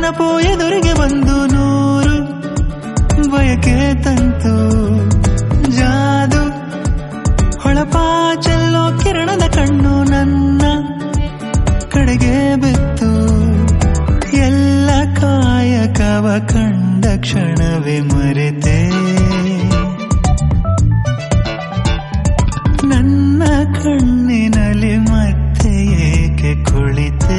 ನೆನಪು ಎದುರಿಗೆ ಬಂದು ನೂರು ಬಯಕೆ ತಂತು ಜಾದು ಹೊಳಪ ಚೆಲ್ಲೋ ಕಿರಣದ ಕಣ್ಣು ನನ್ನ ಕಡೆಗೆ ಬಿತ್ತು ಎಲ್ಲ ಕಾಯಕವ ಕಂಡ ಕ್ಷಣವೇ ಮರೆತೆ ನನ್ನ ಕಣ್ಣಿನಲ್ಲಿ ಮತ್ತೆ ಏಕೆ ಕುಳಿತೆ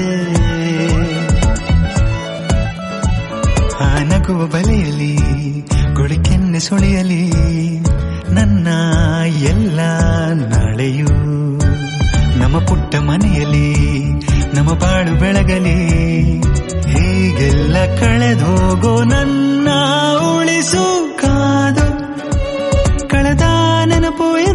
ಆ ನಗುವ ಬಲೆಯಲಿ ಗುಳಿಕೆನ್ನೆ ಸುಳಿಯಲಿ ನನ್ನ ಎಲ್ಲ ನಾಳೆಯೂ ನಮ್ಮ ಪುಟ್ಟ ಮನೆಯಲ್ಲಿ ನಮ್ಮ ಬಾಳು ಬೆಳಗಲಿ ಹೀಗೆಲ್ಲ ಕಳೆದೋಗೋ ನನ್ನ ಉಳಿಸು ಕಾದು ಕಳೆದ ನೆನಪು